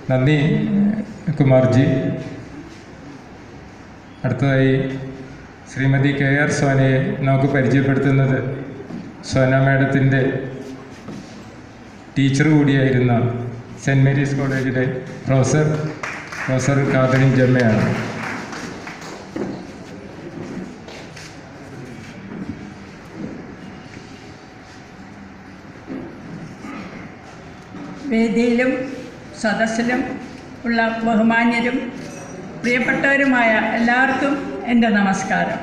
നന്ദി കുമാർജി അടുത്തതായി Shrimati K R സോനയെ നമുക്ക് പരിചയപ്പെടുത്തുന്നത് സോന മാഡത്തിൻ്റെ ടീച്ചർ കൂടിയായിരുന്ന സെൻറ് മേരീസ് കോളേജിലെ പ്രൊഫസർ പ്രൊഫസർ കാതറിൻ ജമ്മയാണ് വേദിയിലും സദസ്സിലും ഉള്ള ബഹുമാന്യരും പ്രിയപ്പെട്ടവരുമായ എല്ലാവർക്കും എൻ്റെ നമസ്കാരം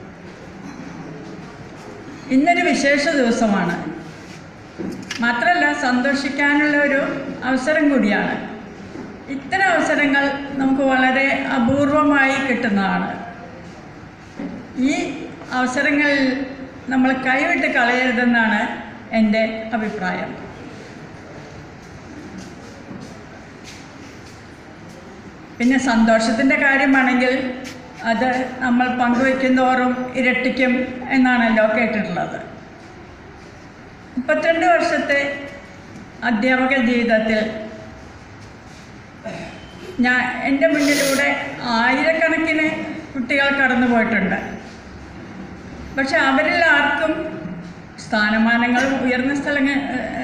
ഇന്നൊരു വിശേഷ ദിവസമാണ് മാത്രമല്ല സന്തോഷിക്കാനുള്ള ഒരു അവസരം കൂടിയാണ് ഇത്തരം അവസരങ്ങൾ നമുക്ക് വളരെ അപൂർവമായി കിട്ടുന്നതാണ് ഈ അവസരങ്ങളിൽ നമ്മൾ കൈവിട്ട് കളയരുതെന്നാണ് എൻ്റെ അഭിപ്രായം പിന്നെ സന്തോഷത്തിൻ്റെ കാര്യമാണെങ്കിൽ അത് നമ്മൾ പങ്കുവയ്ക്കുന്തോറും ഇരട്ടിക്കും എന്നാണല്ലോ കേട്ടിട്ടുള്ളത് മുപ്പത്തിരണ്ട് വർഷത്തെ അധ്യാപക ജീവിതത്തിൽ ഞാൻ എൻ്റെ മുന്നിലൂടെ ആയിരക്കണക്കിന് കുട്ടികൾ കടന്നു പോയിട്ടുണ്ട് പക്ഷെ അവരിൽ ആർക്കും സ്ഥാനമാനങ്ങളും ഉയർന്ന സ്ഥലങ്ങൾ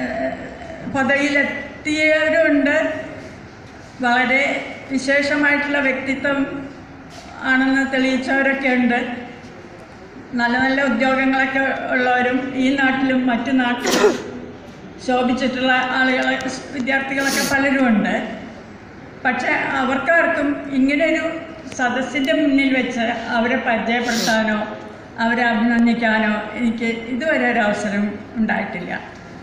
പദവിയിലെത്തിയവരുണ്ട് വളരെ വിശേഷമായിട്ടുള്ള വ്യക്തിത്വം ആണെന്ന് തെളിയിച്ചവരൊക്കെ ഉണ്ട് നല്ല നല്ല ഉദ്യോഗങ്ങളൊക്കെ ഉള്ളവരും ഈ നാട്ടിലും മറ്റു നാട്ടിലും ശോഭിച്ചിട്ടുള്ള ആളുകളെ വിദ്യാർത്ഥികളൊക്കെ പലരും ഉണ്ട് പക്ഷേ അവർക്കാർക്കും ഇങ്ങനെയൊരു സദസ്സിൻ്റെ മുന്നിൽ വെച്ച് അവരെ പരിചയപ്പെടുത്താനോ അവരെ അഭിനന്ദിക്കാനോ എനിക്ക് ഇതുവരെ ഒരു അവസരം ഉണ്ടായിട്ടില്ല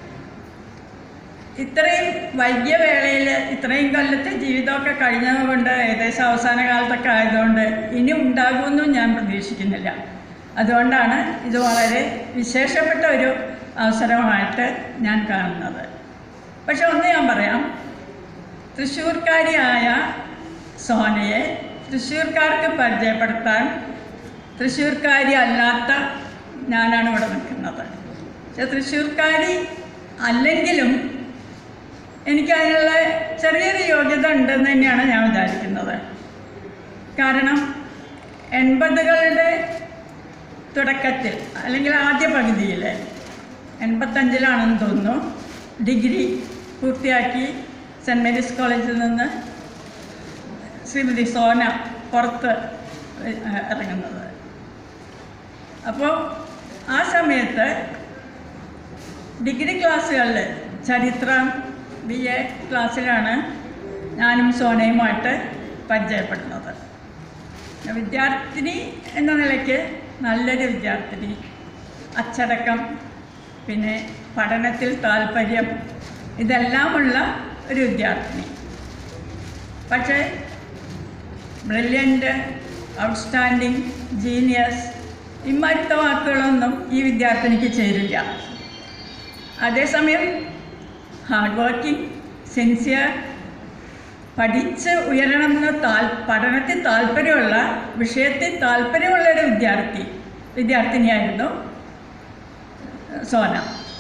ഇത്രയും വൈകിയ വേളയിൽ ഇത്രയും കൊല്ലത്തെ ജീവിതമൊക്കെ കഴിഞ്ഞതുകൊണ്ട് ഏകദേശം അവസാന കാലത്തൊക്കെ ആയതുകൊണ്ട് ഇനി ഉണ്ടാകുമെന്നും ഞാൻ പ്രതീക്ഷിക്കുന്നില്ല അതുകൊണ്ടാണ് ഇത് വളരെ വിശേഷപ്പെട്ട ഒരു അവസരമായിട്ട് ഞാൻ കാണുന്നത് പക്ഷെ ഒന്ന് ഞാൻ പറയാം തൃശ്ശൂർക്കാരിയായ സോനയെ തൃശ്ശൂർക്കാർക്ക് പരിചയപ്പെടുത്താൻ തൃശ്ശൂർക്കാരി അല്ലാത്ത ഞാനാണ് ഇവിടെ നിൽക്കുന്നത് പക്ഷെ തൃശ്ശൂർക്കാരി അല്ലെങ്കിലും എനിക്ക് അതിനുള്ള ചെറിയൊരു യോഗ്യത ഉണ്ടെന്ന് തന്നെയാണ് ഞാൻ വിചാരിക്കുന്നത് കാരണം എൺപതുകളുടെ തുടക്കത്തിൽ അല്ലെങ്കിൽ ആദ്യ പകുതിയിൽ എൺപത്തഞ്ചിലാണെന്ന് തോന്നുന്നു ഡിഗ്രി പൂർത്തിയാക്കി സെൻറ് മേരീസ് കോളേജിൽ നിന്ന് ശ്രീമതി സോന പുറത്ത് ഏഹ്, ഇറങ്ങുന്നത് അപ്പോൾ ആ സമയത്ത് ഡിഗ്രി ക്ലാസ്സുകളിൽ ചരിത്രം ബി എ ക്ലാസ്സിലാണ് ഞാനും സോനയുമായിട്ട് പരിചയപ്പെടുന്നത് വിദ്യാർത്ഥിനി എന്ന നിലയ്ക്ക് നല്ലൊരു വിദ്യാർത്ഥിനി അച്ചടക്കം പിന്നെ പഠനത്തിൽ താല്പര്യം ഇതെല്ലാമുള്ള ഒരു വിദ്യാർത്ഥിനി പക്ഷേ ബ്രില്യൻ്റ് ഔട്ട്സ്റ്റാൻഡിങ് ജീനിയസ് ഇമാറ്റ വാക്കുകളൊന്നും ഈ വിദ്യാർത്ഥിനിക്ക് ചേരില്ല അതേസമയം ഹാർഡ് വർക്കിംഗ് സിൻസിയർ പഠിച്ച് ഉയരണമെന്ന് താൽ പഠനത്തിൽ താല്പര്യമുള്ള വിഷയത്തിൽ താല്പര്യമുള്ള ഒരു വിദ്യാർത്ഥി വിദ്യാർത്ഥിനിയായിരുന്നു സോന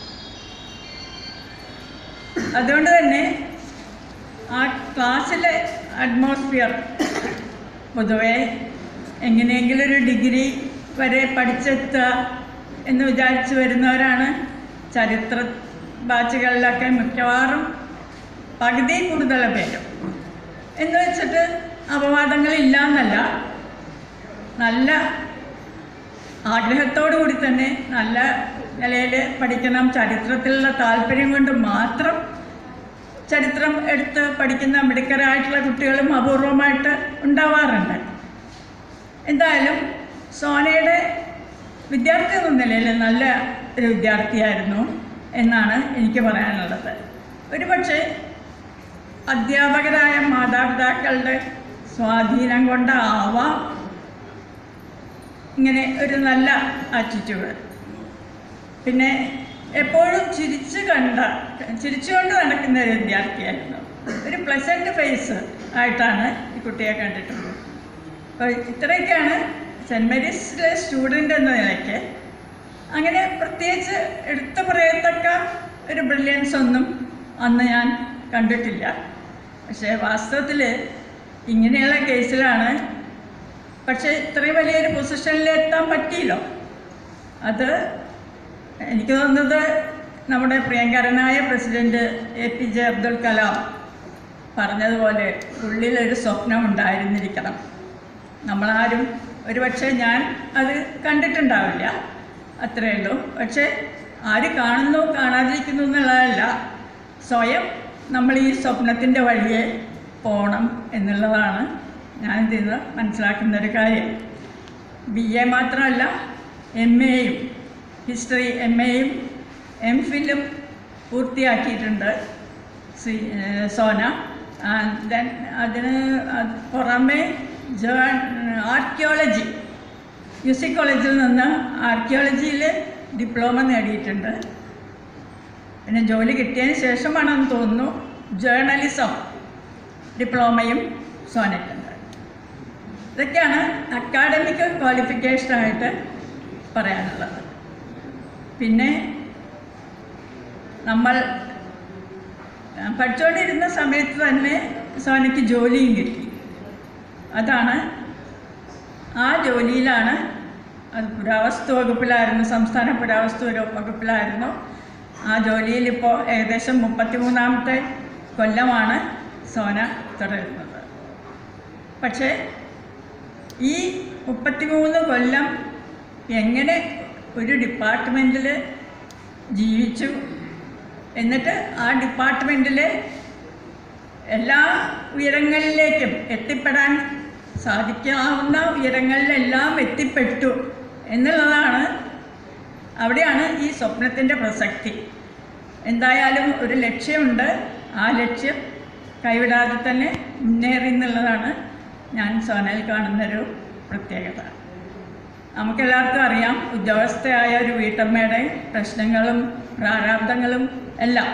അതുകൊണ്ട് തന്നെ ആ ക്ലാസ്സിലെ അറ്റ്മോസ്ഫിയർ പൊതുവെ എങ്ങനെയെങ്കിലും ഒരു ഡിഗ്രി വരെ പഠിച്ചെത്തുക എന്ന് വിചാരിച്ച് വരുന്നവരാണ് ചരിത്ര ബാച്ചുകളിലൊക്കെ മിക്കവാറും പകുതി കൂടുതൽ പേരും എന്ന് വെച്ചിട്ട് അപവാദങ്ങളില്ല എന്നല്ല നല്ല ആഗ്രഹത്തോടു കൂടി തന്നെ നല്ല നിലയിൽ പഠിക്കണം ചരിത്രത്തിലുള്ള താല്പര്യം കൊണ്ട് മാത്രം ചരിത്രം എടുത്ത് പഠിക്കുന്ന മിടുക്കരായിട്ടുള്ള കുട്ടികളും അപൂർവമായിട്ട് ഉണ്ടാവാറുണ്ട് എന്തായാലും സോനയുടെ വിദ്യാർത്ഥി എന്ന നിലയിൽ നല്ല ഒരു വിദ്യാർത്ഥിയായിരുന്നു എന്നാണ് എനിക്ക് പറയാനുള്ളത് ഒരുപക്ഷെ അധ്യാപകരായ മാതാപിതാക്കളുടെ സ്വാധീനം കൊണ്ടാവാം ഇങ്ങനെ ഒരു നല്ല ആറ്റിറ്റ്യൂഡ് പിന്നെ എപ്പോഴും ചിരിച്ച് കണ്ട ചിരിച്ചുകൊണ്ട് നടക്കുന്ന ഒരു വിദ്യാർത്ഥിയായിരുന്നു ഒരു പ്ലസൻറ്റ് ഫേസ് ആയിട്ടാണ് ഈ കുട്ടിയെ കണ്ടിട്ടുള്ളത് അപ്പോൾ ഇത്രയൊക്കെയാണ് സെൻറ് മേരീസിലെ സ്റ്റുഡൻ്റ് എന്ന നിലയ്ക്ക് അങ്ങനെ പ്രത്യേകിച്ച് എടുത്തു പറയത്തക്ക ഒരു ബ്രില്യൻസ് ഒന്നും അന്ന് ഞാൻ കണ്ടിട്ടില്ല പക്ഷേ വാസ്തവത്തിൽ ഇങ്ങനെയുള്ള കേസിലാണ് പക്ഷേ ഇത്രയും വലിയൊരു പൊസിഷനിൽ എത്താൻ പറ്റിയല്ലോ അത് എനിക്ക് തോന്നുന്നത് നമ്മുടെ പ്രിയങ്കരനായ president A P J Abdul Kalam പറഞ്ഞതുപോലെ ഉള്ളിലൊരു സ്വപ്നം ഉണ്ടായിരുന്നിരിക്കണം നമ്മളാരും ഒരുപക്ഷെ ഞാൻ അത് കണ്ടിട്ടുണ്ടാവില്ല അത്രയേ ഉള്ളൂ പക്ഷേ ആര് കാണുന്നു കാണാതിരിക്കുന്നു എന്നുള്ളതല്ല സ്വയം നമ്മൾ ഈ സ്വപ്നത്തിൻ്റെ വഴിയെ പോകണം എന്നുള്ളതാണ് ഞാൻ ഇതിൽ നിന്ന് മനസ്സിലാക്കുന്ന ഒരു കാര്യം ബി എ മാത്രമല്ല എം എയും ഹിസ്റ്ററി എം എയും എം ഫിലും പൂർത്തിയാക്കിയിട്ടുണ്ട് ശ്രീ ഏഹ് സോന ദെൻ അതിന് അത് പുറമെ ആർക്കിയോളജി മ്യൂസിക് കോളേജിൽ നിന്ന് ആർക്കിയോളജിയിൽ ഡിപ്ലോമ നേടിയിട്ടുണ്ട് പിന്നെ ജോലി കിട്ടിയതിന് ശേഷമാണെന്ന് തോന്നുന്നു ജേർണലിസം ഡിപ്ലോമയും സോനയ്ക്കുണ്ട് ഇതൊക്കെയാണ് അക്കാഡമിക് ക്വാളിഫിക്കേഷനായിട്ട് പറയാനുള്ളത് പിന്നെ നമ്മൾ ആ, പഠിച്ചുകൊണ്ടിരുന്ന സമയത്ത് തന്നെ സോനയ്ക്ക് ജോലിയും കിട്ടി അതാണ് ആ ജോലിയിലാണ് അത് പുരാവസ്തു വകുപ്പിലായിരുന്നു സംസ്ഥാന പുരാവസ്തു വകു- വകുപ്പിലായിരുന്നു ആ ജോലിയിൽ ഇപ്പോൾ ഏകദേശം മുപ്പത്തിമൂന്നാമത്തെ കൊല്ലമാണ് സോന തുടരുന്നത് പക്ഷേ ഈ മുപ്പത്തിമൂന്ന് കൊല്ലം എങ്ങനെ ഒരു ഡിപ്പാർട്ട്മെൻറ്റിൽ ജീവിച്ചു എന്നിട്ട് ആ ഡിപ്പാർട്ട്മെൻറ്റിലെ എല്ലാ ഉയരങ്ങളിലേക്കും എത്തിപ്പെടാൻ സാധിക്കാവുന്ന ഉയരങ്ങളിലെല്ലാം എത്തിപ്പെട്ടു എന്നുള്ളതാണ് അവിടെയാണ് ഈ സ്വപ്നത്തിൻ്റെ പ്രസക്തി എന്തായാലും ഒരു ലക്ഷ്യമുണ്ട് ആ ലക്ഷ്യം കൈവിടാതെ തന്നെ മുന്നേറി എന്നുള്ളതാണ് ഞാൻ സോനയിൽ കാണുന്നൊരു പ്രത്യേകത നമുക്കെല്ലാവർക്കും അറിയാം ഉദ്യോഗസ്ഥയായ ഒരു വീട്ടമ്മയുടെ പ്രശ്നങ്ങളും പ്രാരാബ്ദങ്ങളും എല്ലാം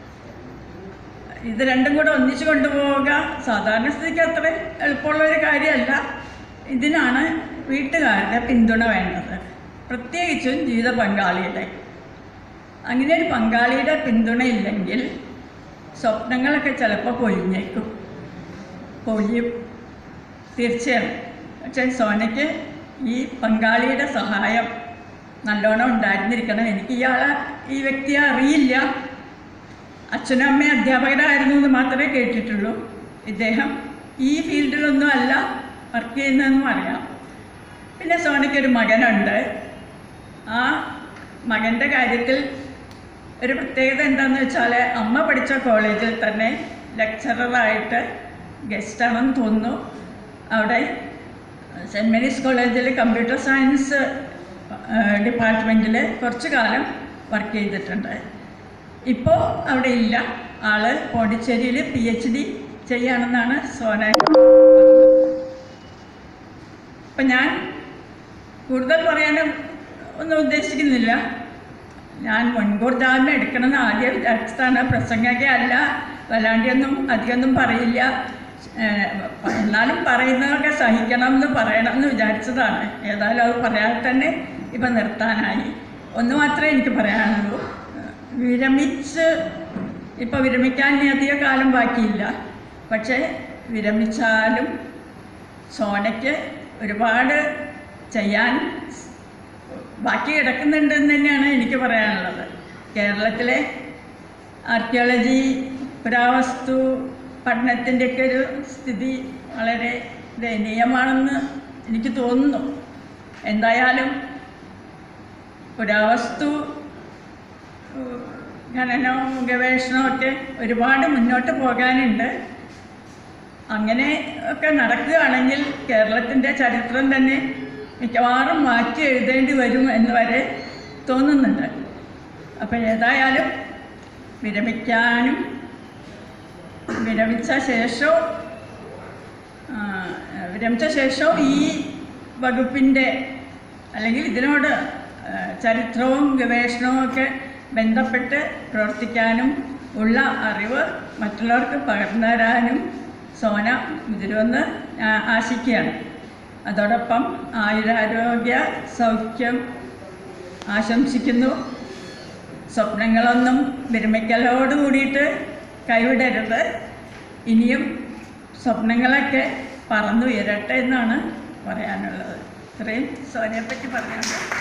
ഇത് രണ്ടും കൂടെ ഒന്നിച്ചു കൊണ്ടുപോവുക സാധാരണ സ്ഥിതിക്ക് അത്ര എളുപ്പമുള്ള ഒരു കാര്യമല്ല ഇതിനാണ് വീട്ടുകാരുടെ പിന്തുണ വേണ്ടത് പ്രത്യേകിച്ചും ജീവിത പങ്കാളിയുടെ അങ്ങനെ ഒരു പങ്കാളിയുടെ പിന്തുണയില്ലെങ്കിൽ സ്വപ്നങ്ങളൊക്കെ ചിലപ്പോൾ പൊലിഞ്ഞേക്കും പൊലിയും തീർച്ചയായും പക്ഷേ സോനയ്ക്ക് ഈ പങ്കാളിയുടെ സഹായം നല്ലോണം ഉണ്ടായിരുന്നിരിക്കണം എനിക്ക് ഇയാളെ ഈ വ്യക്തിയെ അറിയില്ല അച്ഛനും അമ്മയും അധ്യാപകരായിരുന്നു എന്ന് മാത്രമേ കേട്ടിട്ടുള്ളൂ ഇദ്ദേഹം ഈ ഫീൽഡിലൊന്നും അല്ല വർക്ക് ചെയ്യുന്നതെന്നും അറിയാം പിന്നെ സോനയ്ക്കൊരു മകനുണ്ട് ആ മകൻ്റെ കാര്യത്തിൽ ഒരു പ്രത്യേകത എന്താണെന്ന് വെച്ചാൽ അമ്മ പഠിച്ച കോളേജിൽ തന്നെ ലെക്ചററായിട്ട് ഗസ്റ്റാണെന്ന് തോന്നുന്നു അവിടെ സെൻറ്റ് മേരീസ് കോളേജിൽ കമ്പ്യൂട്ടർ സയൻസ് ഡിപ്പാർട്ട്മെൻറ്റിൽ കുറച്ച് കാലം വർക്ക് ചെയ്തിട്ടുണ്ട് ഇപ്പോൾ അവിടെ ഇല്ല ആള് പോണ്ടിച്ചേരിയിൽ പി എച്ച് ഡി ചെയ്യുകയാണെന്നാണ് സോന പറഞ്ഞത്. അപ്പം ഞാൻ കൂടുതൽ പറയാനും ഒന്നും ഉദ്ദേശിക്കുന്നില്ല ഞാൻ മുൻകൂർ ജാമ്യം എടുക്കണമെന്ന് ആദ്യം വിചാരിച്ചതാണ് പ്രസംഗമൊക്കെ അല്ല വല്ലാണ്ടിയൊന്നും അധികമൊന്നും പറയില്ല ഏഹ് എന്നാലും പറയുന്നതൊക്കെ സഹിക്കണം എന്ന് പറയണം എന്ന് വിചാരിച്ചതാണ് ഏതായാലും അത് പറയാതെ തന്നെ ഇപ്പം നിർത്താനായി ഒന്ന് മാത്രമേ എനിക്ക് പറയാനുള്ളൂ വിരമിച്ച് ഇപ്പോൾ വിരമിക്കാൻ ഇനി അധിക കാലം ബാക്കിയില്ല പക്ഷേ വിരമിച്ചാലും സോനയ്ക്ക് ഒരുപാട് ചെയ്യാൻ ബാക്കി കിടക്കുന്നുണ്ടെന്ന് തന്നെയാണ് എനിക്ക് പറയാനുള്ളത് കേരളത്തിലെ ആർക്കിയോളജി പുരാവസ്തു പഠനത്തിൻ്റെയൊക്കെ ഒരു സ്ഥിതി വളരെ ദയനീയമാണെന്ന് എനിക്ക് തോന്നുന്നു എന്തായാലും പുരാവസ്തു ഏഹ്, ഖനനവും ഗവേഷണവും ഒക്കെ ഒരുപാട് മുന്നോട്ട് പോകാനുണ്ട് അങ്ങനെ ഒക്കെ നടക്കുകയാണെങ്കിൽ കേരളത്തിൻ്റെ ചരിത്രം തന്നെ മിക്കവാറും മാറ്റി എഴുതേണ്ടി വരും എന്ന് വരെ തോന്നുന്നുണ്ട് അപ്പോൾ ഏതായാലും വിരമിക്കാനും വിരമിച്ച ശേഷവും ആ, വിരമിച്ച ശേഷവും ഈ വകുപ്പിൻ്റെ അല്ലെങ്കിൽ ഇതിനോട് ആ, ചരിത്രവും ഗവേഷണവും ഒക്കെ ബന്ധപ്പെട്ട് പ്രവർത്തിക്കാനും ഉള്ള അറിവ് മറ്റുള്ളവർക്ക് പകർന്നു തരാനും സോന മുതിരുമെന്ന് ഞാൻ ആശിക്കുകയാണ് അതോടൊപ്പം ആയുരാരോഗ്യ സൗഖ്യം ആശംസിക്കുന്നു സ്വപ്നങ്ങളൊന്നും വിരമിക്കലോട് കൂടിയിട്ട് കൈവിടരുത് ഇനിയും സ്വപ്നങ്ങളൊക്കെ പറന്നുയരട്ടെ എന്നാണ് പറയാനുള്ളത് ഇത്രയും സോനിയെപ്പറ്റി പറയാനുള്ളത്